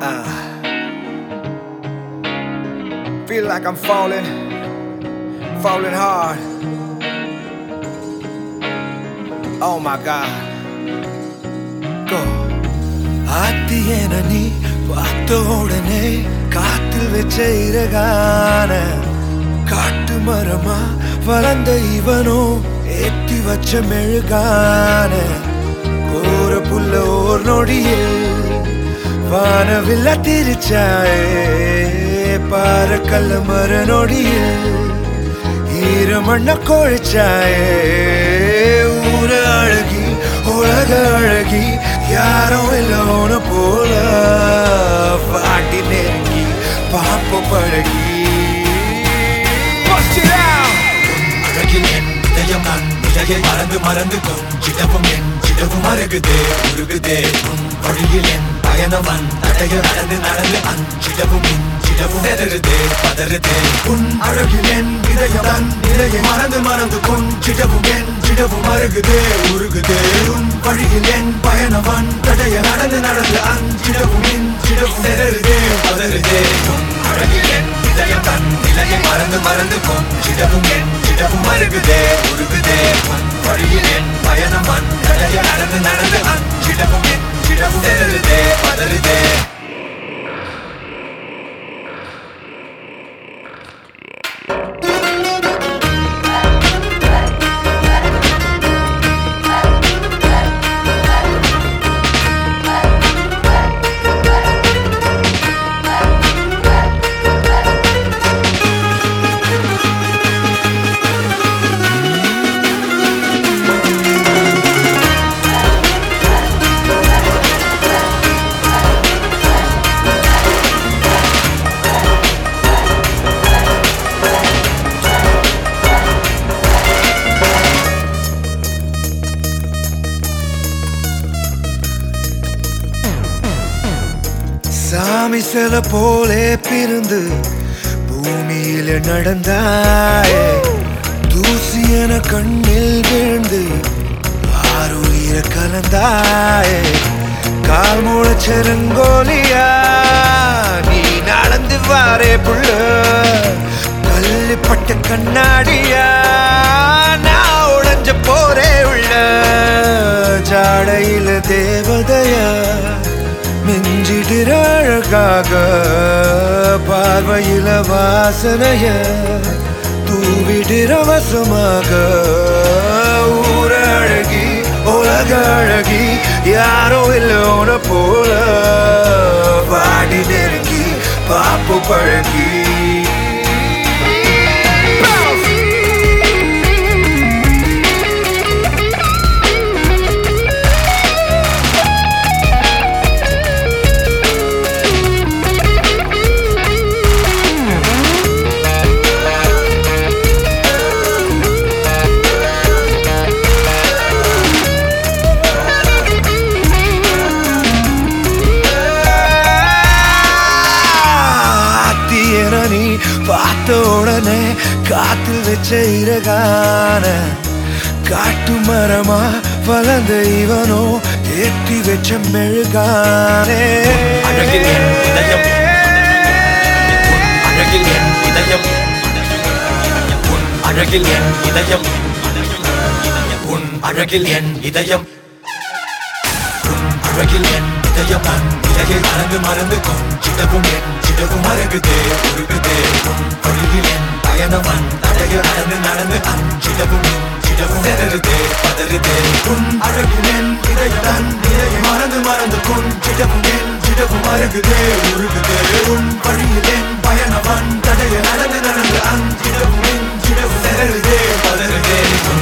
Uh, feel like I'm falling, falling hard. Oh my God. Go. ஆத்தியன நீ பார்த்த உடனே காத்தில் வச்ச இறகான காட்டு மரமா வளர்ந்த இவனோ ஏத்தி வச்ச மெழுகான கோர புல்ல ஓர் நொடியில் வானவில்ல திரிச்சாயே பாறக்கல்ல மர நொடியில் ஈரமண்ண கொழிச்சாயே ஊர அழகி உலக அழகி யாரும் இல்லோன போல பாட்டி நெருங்கி பாப்ப பழகி Bust it out! அழகில் என் இதயம் நான் நிலையை மறந்து மறந்து கொஞ்சிடவும் என் சிடவும் அருகுதே உருகுதே உன் வழியில் என் பயணவன் தடைய நடந்து நடந்து அஞ்சிடவும் இஞ்சிடவும் நெருதே பதறுதே உன் அழகில் என் இதயம் தன் நிலையை மறந்து மறந்து கொஞ்சிடவும் என் சிடவும் அருகுதே உருகுதே உன் வழியில் என் பயணவன் தடைய நடந்து நடந்து அஞ்சிடவும் இஞ்சிடவும் நெருதே பதறுதே உன் அழகில் என் இதயம் தன் நிலையை மறந்து மறந்து கொஞ்சிடவும் என் சிடவும் அருகுதே உருகுதே உன் வழியில் என் பயணம் வன் தடைய நடந்து நடந்து அஞ்சிடவும் என் சிடவும் நெருதே பதறுதே சாமி சில போலே பிறந்து பூமியில நடந்தாயே தூசி என கண்ணில் விழுந்து ஆறுயிர கலந்தாயே கால் முளைச்செருங்கோலியா நீ நடந்து வாரே புள்ள கல்லுப்பட்ட கண்ணாடியா நான் உடைஞ்ச போரே உள்ள ஜாடையில தேவதையா மிஞ்சிடிற அழகாக பார்வையில வாசனைய தூவிடிற வசமாக ஊர அழகி உலக அழகி யாரோ இல்லோன போல பாடி நெருங்கி பாப்பு பழகி ஆத்தியன நீ பார்த்த உடனே காத்து வச்ச இறகான காட்டு மரமா வளர்ந்த இவனோ ஏத்தி வச்ச மெழுகானே அழகில் என் இதயம் அழகில் என் இதயம் உன் அழகில் என் இதயம் உன் அழகில் என் இதயம் உன் அழகில் என் இதயம் நான் இலகை மறந்து மறந்து கொஞ்சிடவும் என் சிடவும் அருகுதே உருகுதே உன் வழியில் என் பயணவன் தடைய நடந்து நடந்து அஞ்சிடவும் இஞ்சிடவும் நெருதே பதறுதே உன் அழகில் என் இதயம் தன் நிலையை மறந்து மறந்து கொஞ்சிடவும் என் சிடவும் அருகுதே உருகுதே உன் வழியில் என் பயணவன் தடைய நடந்து நடந்து அஞ்சிடவும் இஞ்சிடவும் நெருதே பதறுதே உன்